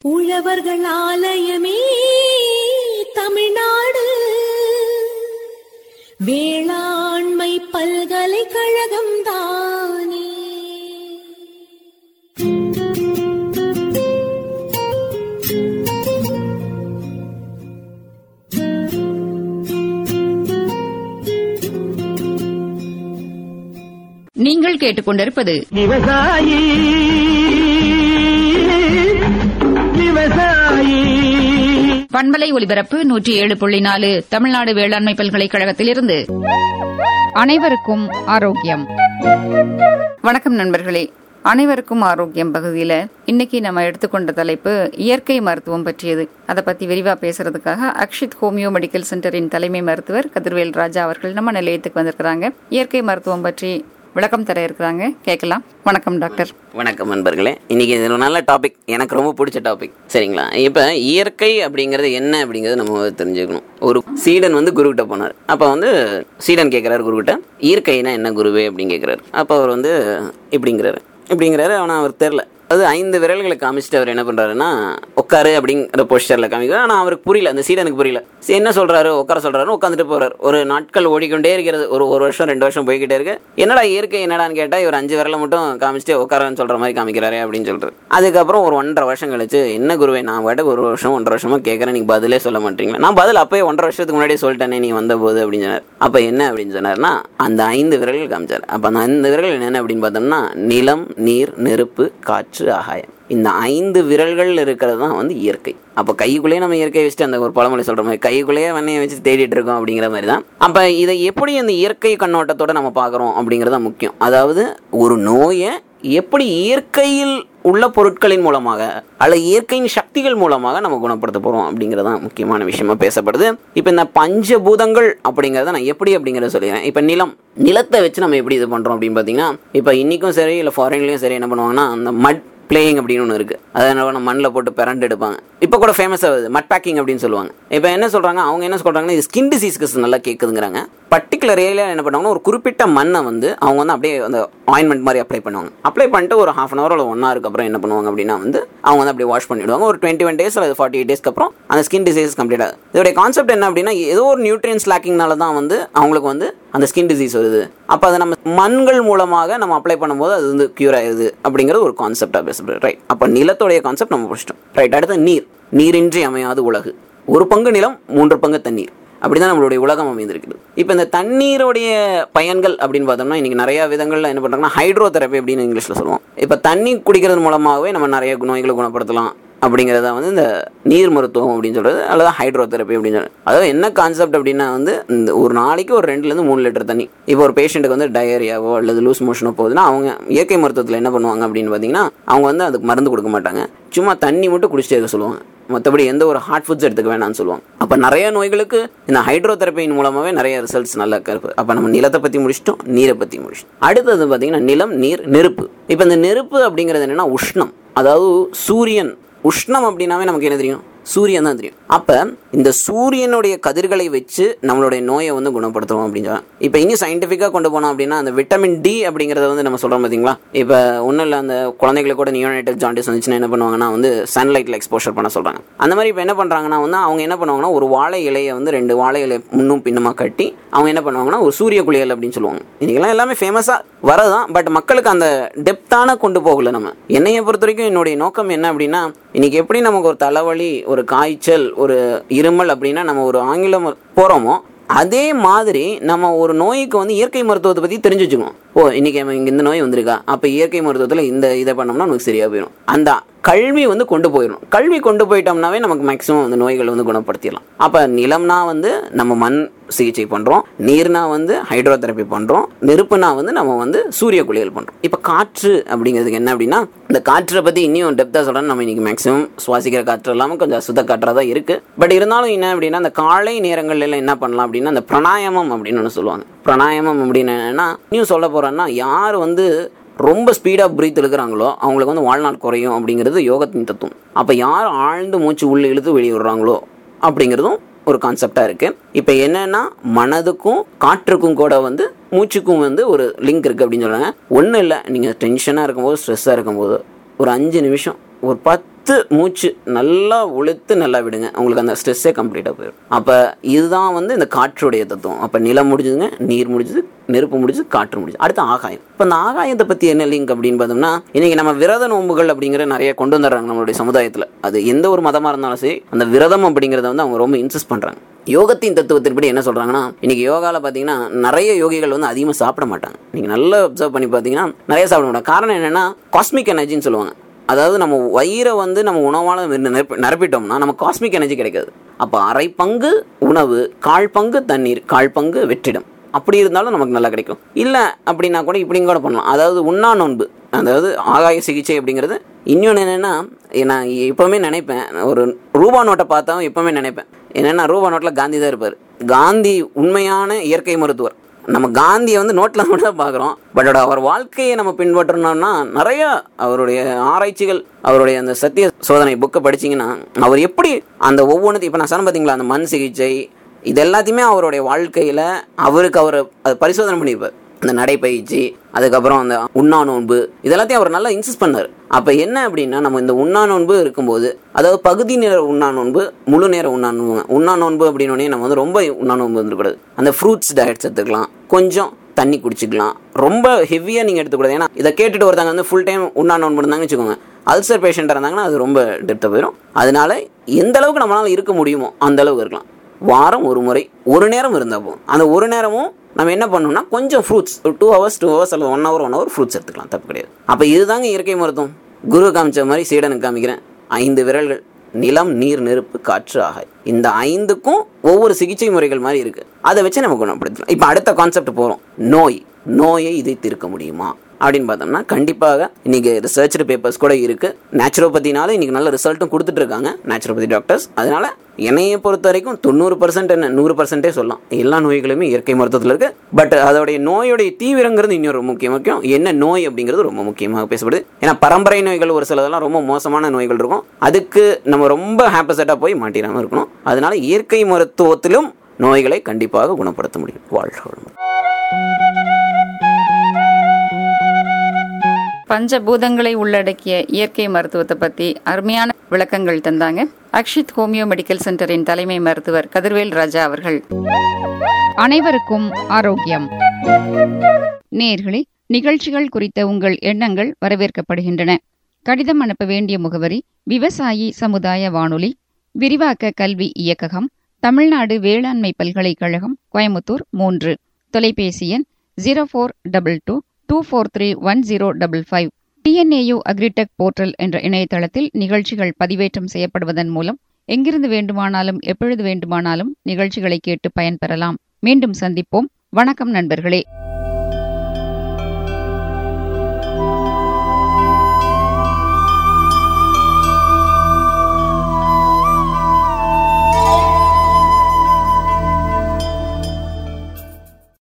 உழவர்கள் ஆலயமே தமிழ்நாடு வேளாண்மை பல்கலைக்கழகம் தானே நீங்கள் கேட்டுக்கொண்டிருப்பது விவசாயி விவசாயி பண்பலை ஒலிபரப்பு நூற்றி ஏழு புள்ளி நாலு தமிழ்நாடு வேளாண்மை பல்கலைக்கழகத்திலிருந்து அனைவருக்கும் ஆரோக்கியம் வணக்கம் நண்பர்களே அனைவருக்கும் ஆரோக்கியம் பகுதியில் இன்னைக்கு நம்ம எடுத்துக்கொண்ட தலைப்பு இயற்கை மருத்துவம் பற்றியது அதை பத்தி விரிவா பேசுறதுக்காக அக்ஷித் ஹோமியோ மெடிக்கல் சென்டரின் தலைமை மருத்துவர் கதிர்வேல் ராஜா அவர்கள் நம்ம நிலையத்துக்கு வந்திருக்கிறாங்க இயற்கை மருத்துவம் பற்றி விளக்கம் தர இருக்கிறாங்க கேட்கலாம் வணக்கம் டாக்டர் வணக்கம் நண்பர்களே இன்னைக்கு இது ஒரு நல்ல டாபிக் எனக்கு ரொம்ப பிடிச்ச டாபிக் சரிங்களா இப்போ இயற்கை அப்படிங்கிறது என்ன அப்படிங்கிறது நம்ம தெரிஞ்சுக்கணும் ஒரு சீடன் வந்து குருக்கிட்ட போனார் அப்போ வந்து சீடன் கேட்குறாரு குருக்கிட்ட இயற்கைனா என்ன குருவே அப்படின்னு கேட்குறாரு அப்போ அவர் வந்து இப்படிங்கிறாரு இப்படிங்கிறாரு ஆனால் அவர் தெரில அது ஐந்து விரல்களை காமிச்சிட்டு அவர் என்ன பண்ணுறாருன்னா உட்காரு அப்படிங்கிற போஸ்டரில் காமிக்கிறார் ஆனால் அவருக்கு புரியல அந்த சீடனுக்கு புரியல சரி, என்ன சொல்கிறாரு உட்கார சொல்கிறாரு உட்காந்துட்டு போகிறார் ஒரு நாட்கள் ஓடிக்கொண்டே இருக்கிறது ஒரு ஒரு வருஷம் ரெண்டு வருஷம் போய்கிட்டே இருக்கு என்னடா இயற்கை என்னடான்னு கேட்டால் இவர் அஞ்சு விரலை மட்டும் காமிச்சிட்டு உட்காரன்னு சொல்கிற மாதிரி காமிக்கிறாரு அப்படின்னு சொல்கிறார் அதுக்கப்புறம் ஒரு ஒன்றரை வருஷம் கழிச்சு என்ன குருவே நான் பாட்டுக்கு ஒரு வருஷம் ஒன்றரை வருஷமா கேட்குறேன் நீங்கள் பதிலே சொல்ல மாட்டீங்களா நான் பதில் அப்போயே ஒன்றரை வருஷத்துக்கு முன்னாடியே சொல்லிட்டேனே நீ வந்த போது அப்படின்னு சொன்னார் அப்போ என்ன அப்படின்னு சொன்னார்னா அந்த ஐந்து விரல்கள் காமிச்சார் அப்போ அந்த ஐந்து விரல்கள் என்னென்ன அப்படின்னு பார்த்தோம்னா நிலம் நீர் நெருப்பு காற்று ஆகாயம் இந்த ஐந்து விரல்கள் இருக்கிறது தான் வந்து இயற்கை அப்போ கைக்குள்ளேயே நம்ம இயற்கையை வச்சுட்டு அந்த ஒரு பழமொழி சொல்கிற மாதிரி கைக்குள்ளேயே வெண்ணையை வச்சு தேடிட்டு இருக்கோம் அப்படிங்கிற மாதிரி தான் அப்போ இதை எப்படி அந்த இயற்கை கண்ணோட்டத்தோட நம்ம பார்க்குறோம் அப்படிங்கிறது தான் முக்கியம் அதாவது ஒரு நோயை எப்படி இயற்கையில் உள்ள பொருட்களின் மூலமாக அல்ல இயற்கையின் சக்திகள் மூலமாக நம்ம குணப்படுத்த போகிறோம் அப்படிங்கிறது தான் முக்கியமான விஷயமா பேசப்படுது இப்போ இந்த பஞ்சபூதங்கள் அப்படிங்கிறத நான் எப்படி அப்படிங்கிறத சொல்லிடுறேன் இப்போ நிலம் நிலத்தை வச்சு நம்ம எப்படி இது பண்ணுறோம் அப்படின்னு பார்த்தீங்கன்னா இப்போ இன்றைக்கும் சரி இல்லை ஃபாரின்லேயும் சரி என்ன பண்ணுவாங்கன்னா அந்த மட் பிளேயிங் அப்படின்னு ஒன்று இருக்குது அதை நம்ம மண்ணில் போட்டு பிறண்டு எடுப்பாங்க இப்போ கூட ஃபேமஸ் ஆகுது மட் பேக்கிங் அப்படின்னு சொல்லுவாங்க இப்போ என்ன சொல்கிறாங்க அவங்க என்ன சொல்கிறாங்கன்னா இது ஸ்கின் டிசீஸ்க்கு நல்லா கேட்குதுங்கிறாங்க பர்டிகுலர் ஏரியா என்ன பண்ணுவாங்கன்னா ஒரு குறிப்பிட்ட மண்ணை வந்து அவங்க வந்து அப்படியே அந்த ஆயின்மெண்ட் மாதிரி அப்ளை பண்ணுவாங்க அப்ளை பண்ணிட்டு ஒரு ஹாஃப் அன் ஹவர் இல்லை ஒன் ஹவருக்கு அப்புறம் என்ன பண்ணுவாங்க அப்படின்னா வந்து அவங்க வந்து அப்படியே வாஷ் பண்ணிவிடுவாங்க ஒரு டுவெண்ட்டி ஒன் டேஸ் அல்லது ஃபார்ட்டி எயிட் டேஸ்க்கு அப்புறம் அந்த ஸ்கின் டிசீஸ் கம்ப்ளீட் ஆகுது இதோடைய கான்செப்ட் என்ன அப்படின்னா ஏதோ ஒரு நியூட்ரியன்ஸ் லேக்கிங்னால தான் வந்து அவங்களுக்கு வந்து அந்த ஸ்கின் டிசீஸ் வருது அப்போ அதை நம்ம மண்கள் மூலமாக நம்ம அப்ளை பண்ணும்போது அது வந்து க்யூர் ஆயிடுது அப்படிங்கிறது ஒரு கான்செப்டாக பேசப்படுது ரைட் அப்போ நிலத்தோடைய கான்செப்ட் நம்ம பிடிச்சிட்டோம் ரைட் அடுத்து நீர் நீரின்றி அமையாது உலகு ஒரு பங்கு நிலம் மூன்று பங்கு தண்ணீர் அப்படிதான் நம்மளுடைய உலகம் அமைந்திருக்குது இப்போ இந்த தண்ணீருடைய பயன்கள் அப்படின்னு பார்த்தோம்னா இன்னைக்கு நிறைய விதங்கள்ல என்ன பண்றாங்கன்னா ஹைட்ரோ தெரப்பி அப்படின்னு இங்கிலீஷ்ல சொல்லுவோம் இப்போ தண்ணி குடிக்கிறது மூலமாகவே நம்ம நிறைய நோய்களை குணப்படுத்தலாம் அப்படிங்கிறத வந்து இந்த நீர் மருத்துவம் அப்படின்னு சொல்றது அல்லது ஹைட்ரோ தெரப்பி அப்படின்னு சொல்றது அதாவது என்ன கான்செப்ட் அப்படின்னா வந்து இந்த ஒரு நாளைக்கு ஒரு ரெண்டுலேருந்து மூணு லிட்டர் தண்ணி இப்போ ஒரு பேஷண்ட்டுக்கு வந்து டயரியாவோ அல்லது லூஸ் மோஷனோ போகுதுன்னா அவங்க இயற்கை மருத்துவத்தில் என்ன பண்ணுவாங்க அப்படின்னு பார்த்தீங்கன்னா அவங்க வந்து அதுக்கு மருந்து கொடுக்க மாட்டாங்க சும்மா தண்ணி மட்டும் குடிச்சிட்டே இருக்க சொல்லுவாங்க மற்றபடி எந்த ஒரு ஹார்ட் ஃபுட்ஸ் எடுத்துக்க வேணாம்னு சொல்லுவாங்க அப்போ நிறைய நோய்களுக்கு இந்த ஹைட்ரோ தெரப்பியின் மூலமாகவே நிறைய ரிசல்ட்ஸ் நல்லா இருக்கு அப்போ நம்ம நிலத்தை பற்றி முடிச்சிட்டோம் நீரை பற்றி முடிச்சிட்டோம் அடுத்தது பார்த்தீங்கன்னா நிலம் நீர் நெருப்பு இப்போ இந்த நெருப்பு அப்படிங்கிறது என்னன்னா உஷ்ணம் அதாவது சூரியன் உஷ்ணம் அப்படின்னாவே நமக்கு என்ன தெரியும் சூரியன் தான் தெரியும் அப்போ இந்த சூரியனுடைய கதிர்களை வச்சு நம்மளுடைய நோயை வந்து குணப்படுத்துவோம் அப்படின்னு சொல்லலாம் இப்போ இன்னும் சயின்டிஃபிக்காக கொண்டு போனோம் அப்படின்னா அந்த விட்டமின் டி அப்படிங்கிறத வந்து நம்ம சொல்கிறோம் பார்த்தீங்களா இப்போ ஒன்றும் இல்லை அந்த குழந்தைகளுக்கு கூட நியோனைட்டல் ஜாண்டிஸ் வந்துச்சுன்னா என்ன பண்ணுவாங்கன்னா வந்து சன்லைட்டில் எக்ஸ்போஷர் பண்ண சொல்கிறாங்க அந்த மாதிரி இப்போ என்ன பண்ணுறாங்கன்னா வந்து அவங்க என்ன பண்ணுவாங்கன்னா ஒரு வாழை இலையை வந்து ரெண்டு வாழை இலை முன்னும் பின்னுமா கட்டி அவங்க என்ன பண்ணுவாங்கன்னா ஒரு சூரிய குளியல் அப்படின்னு சொல்லுவாங்க இன்னைக்கெல்லாம் எல்லாமே ஃபேமஸாக வரதான் பட் மக்களுக்கு அந்த டெப்த்தான கொண்டு போகல நம்ம என்னைய பொறுத்த வரைக்கும் என்னுடைய நோக்கம் என்ன அப்படின்னா இன்னைக்கு எப்படி நமக்கு ஒரு தலைவலி ஒரு காய்ச்சல் ஒரு இருமல் அப்படின்னா நம்ம ஒரு ஆங்கிலம் போகிறோமோ அதே மாதிரி நம்ம ஒரு நோய்க்கு வந்து இயற்கை மருத்துவத்தை பற்றி தெரிஞ்சு வச்சுக்கணும் ஓ இன்னைக்கு நம்ம இங்க இந்த நோய் வந்திருக்கா அப்போ இயற்கை மருத்துவத்தில் இந்த இதை பண்ணோம்னா நமக்கு சரியாக போயிடும் அந்த கல்வி வந்து கொண்டு போயிடும் கல்வி கொண்டு போயிட்டோம்னாவே நமக்கு மேக்ஸிமம் அந்த நோய்கள் வந்து குணப்படுத்திடலாம் அப்போ நிலம்னா வந்து நம்ம மண் சிகிச்சை பண்ணுறோம் நீர்னா வந்து ஹைட்ரோ தெரப்பி பண்ணுறோம் நெருப்புனா வந்து நம்ம வந்து சூரிய குளியல் பண்ணுறோம் இப்போ காற்று அப்படிங்கிறதுக்கு என்ன அப்படின்னா இந்த காற்றை பற்றி இன்னும் டெப்த்தாக சொல்கிறேன் நம்ம இன்னைக்கு மேக்ஸிமம் சுவாசிக்கிற காற்று இல்லாமல் கொஞ்சம் சுத்த காற்றாக தான் இருக்குது பட் இருந்தாலும் என்ன அப்படின்னா அந்த காலை நேரங்கள்ல எல்லாம் என்ன பண்ணலாம் அப்படின்னா அந்த பிராணாயாமம் அப்படின்னு ஒன்று சொல்லுவாங்க பிராணாயாமம் அப்படின்னு என்னன்னா இன்னும் சொல்ல போகிறேன்னா யார் வந்து ரொம்ப ஸ்பீடாக பிரீத் இழுக்கிறாங்களோ அவங்களுக்கு வந்து வாழ்நாள் குறையும் அப்படிங்கிறது யோகத்தின் தத்துவம் அப்போ யார் ஆழ்ந்து மூச்சு உள்ளே இழுத்து வெளியே விடுறாங்களோ அப்படிங்கிறதும் ஒரு கான்செப்டாக இருக்குது இப்போ என்னன்னா மனதுக்கும் காற்றுக்கும் கூட வந்து மூச்சுக்கும் வந்து ஒரு லிங்க் இருக்குது அப்படின்னு சொல்கிறாங்க ஒன்றும் இல்லை நீங்கள் டென்ஷனாக இருக்கும்போது ஸ்ட்ரெஸ்ஸாக இருக்கும்போது ஒரு அஞ்சு நிமிஷம் ஒரு பத்து இழுத்து மூச்சு நல்லா உளுத்து நல்லா விடுங்க உங்களுக்கு அந்த ஸ்ட்ரெஸ்ஸே கம்ப்ளீட்டாக போயிடும் அப்போ இதுதான் வந்து இந்த காற்றுடைய தத்துவம் அப்போ நிலம் முடிஞ்சுதுங்க நீர் முடிஞ்சுது நெருப்பு முடிஞ்சு காற்று முடிஞ்சு அடுத்து ஆகாயம் இப்போ இந்த ஆகாயத்தை பற்றி என்ன லிங்க் அப்படின்னு பார்த்தோம்னா இன்னைக்கு நம்ம விரத நோன்புகள் அப்படிங்கிற நிறைய கொண்டு வந்துடுறாங்க நம்மளுடைய சமுதாயத்தில் அது எந்த ஒரு மதமாக இருந்தாலும் சரி அந்த விரதம் அப்படிங்கிறத வந்து அவங்க ரொம்ப இன்சிஸ்ட் பண்ணுறாங்க யோகத்தின் தத்துவத்தின்படி என்ன சொல்றாங்கன்னா இன்னைக்கு யோகால பாத்தீங்கன்னா நிறைய யோகிகள் வந்து அதிகமாக சாப்பிட மாட்டாங்க நீங்க நல்லா அப்சர்வ் பண்ணி பார்த்தீங்கன்னா நிறைய சாப்பிட மாட்டாங்க காரணம் என்னன்னா காஸ்மிக் எனர்ஜின்னு சொல்லுவாங்க அதாவது நம்ம வயிறை வந்து நம்ம உணவால் நிரப்பி நிரப்பிட்டோம்னா நம்ம காஸ்மிக் எனர்ஜி கிடைக்காது அப்போ அரை பங்கு உணவு கால் பங்கு தண்ணீர் கால் பங்கு வெற்றிடம் அப்படி இருந்தாலும் நமக்கு நல்லா கிடைக்கும் இல்லை அப்படின்னா கூட இப்படியும் கூட பண்ணலாம் அதாவது உண்ணா நோன்பு அதாவது ஆகாய சிகிச்சை அப்படிங்கிறது இன்னொன்று என்னென்னா நான் எப்போவுமே நினைப்பேன் ஒரு ரூபா நோட்டை பார்த்தாவும் எப்போவுமே நினைப்பேன் என்னென்னா ரூபா நோட்டில் காந்தி தான் இருப்பார் காந்தி உண்மையான இயற்கை மருத்துவர் நம்ம காந்தியை வந்து நோட்டில் மட்டும் தான் பார்க்குறோம் பட் அவர் வாழ்க்கையை நம்ம பின்பற்றணும்னா நிறைய அவருடைய ஆராய்ச்சிகள் அவருடைய அந்த சத்திய சோதனை புக்கை படிச்சீங்கன்னா அவர் எப்படி அந்த ஒவ்வொன்றுத்தையும் இப்போ நான் சொன்ன பார்த்தீங்களா அந்த மண் சிகிச்சை இது எல்லாத்தையுமே அவருடைய வாழ்க்கையில் அவருக்கு அவர் அதை பரிசோதனை பண்ணியிருப்பார் அந்த நடைப்பயிற்சி அதுக்கப்புறம் அந்த உண்ணா நோன்பு இதெல்லாத்தையும் அவர் நல்லா இன்சிஸ்ட் பண்ணார் அப்போ என்ன அப்படின்னா நம்ம இந்த உண்ணா நோன்பு இருக்கும்போது அதாவது பகுதி நேர உண்ணா நோன்பு முழு நேர உண்ணா நோன்பு உண்ணா நோன்பு அப்படின்னோடனே நம்ம வந்து ரொம்ப உண்ணா நோன்பு வந்துடக்கூடாது அந்த ஃப்ரூட்ஸ் டயட்ஸ் எடுத்துக்கலாம் கொஞ்சம் தண்ணி குடிச்சிக்கலாம் ரொம்ப ஹெவியாக நீங்கள் எடுத்துக்கூடாது ஏன்னா இதை கேட்டுட்டு ஒருத்தங்க வந்து ஃபுல் டைம் உண்ணா நோன்பு இருந்தாங்கன்னு வச்சுக்கோங்க அல்சர் பேஷண்ட்டாக இருந்தாங்கன்னா அது ரொம்ப டெப்த்தாக போயிடும் அதனால எந்த அளவுக்கு நம்மளால் இருக்க முடியுமோ அந்த அளவுக்கு இருக்கலாம் வாரம் ஒரு முறை ஒரு நேரம் இருந்தால் போதும் அந்த ஒரு நேரமும் நம்ம என்ன பண்ணணும்னா கொஞ்சம் ஃப்ரூட்ஸ் ஒரு டூ ஹவர்ஸ் டூ ஹவர்ஸ் அல்லது one hour one hour fruits எடுத்துக்கலாம் தப்பு கிடையாது அப்போ இதுதாங்க இயற்கை மருத்துவம் குரு காமிச்ச மாதிரி சீடனுக்கு காமிக்கிறேன் ஐந்து விரல்கள் நிலம் நீர் நெருப்பு காற்று ஆகாய் இந்த ஐந்துக்கும் ஒவ்வொரு சிகிச்சை முறைகள் மாதிரி இருக்கு அதை வச்சு நம்ம குணப்படுத்தலாம் இப்போ அடுத்த கான்செப்ட் போகிறோம் நோய் நோயை இதை தீர்க்க முடியுமா அப்படின்னு பார்த்தோம்னா கண்டிப்பாக இன்னைக்கு ரிசர்ச்டு பேப்பர்ஸ் கூட இருக்கு நேச்சுரோபதினால இன்னைக்கு நல்ல ரிசல்ட்டும் கொடுத்துட்டு இருக்காங்க நேச்சுரோபதி டாக்டர்ஸ் அதனால என்னையை பொறுத்த வரைக்கும் தொண்ணூறு பர்சன்ட் என்ன நூறு பர்சன்டே சொல்லலாம் எல்லா நோய்களுமே இயற்கை மருத்துவத்தில் இருக்கு பட் அதோடைய நோயுடைய தீவிரங்கிறது இன்னொரு முக்கிய முக்கியம் என்ன நோய் அப்படிங்கிறது ரொம்ப முக்கியமாக பேசப்படுது ஏன்னா பரம்பரை நோய்கள் ஒரு சிலதெல்லாம் ரொம்ப மோசமான நோய்கள் இருக்கும் அதுக்கு நம்ம ரொம்ப ஹாப்பசெட்டாக போய் மாட்டிடாமல் இருக்கணும் அதனால இயற்கை மருத்துவத்திலும் நோய்களை கண்டிப்பாக குணப்படுத்த முடியும் வாழ்க வளமுடன். பஞ்சபூதங்களை உள்ளடக்கிய இயற்கை மருத்துவத்தை பத்தி அருமையான விளக்கங்கள் தந்தாங்க அக்ஷித் ஹோமியோ மெடிக்கல் சென்டரின் தலைமை மருத்துவர் கதிர்வேல் ராஜா அவர்கள் அனைவருக்கும் ஆரோக்கியம் நேர்களே நிகழ்ச்சிகள் குறித்த உங்கள் எண்ணங்கள் வரவேற்கப்படுகின்றன கடிதம் அனுப்ப வேண்டிய முகவரி விவசாயி சமுதாய வானொலி விரிவாக்க கல்வி இயக்ககம் தமிழ்நாடு வேளாண்மை பல்கலைக்கழகம் கோயமுத்தூர் மூன்று தொலைபேசி எண் zero four double two two four three one zero double five TNAU agritech portal என்ற இணையதளத்தில் நிகழ்ச்சிகள் பதிவேற்றம் செய்யப்படுவதன் மூலம் எங்கிருந்து வேண்டுமானாலும் எப்பொழுது வேண்டுமானாலும் நிகழ்ச்சிகளை கேட்டு பயன்பெறலாம் மீண்டும் சந்திப்போம் வணக்கம் நண்பர்களே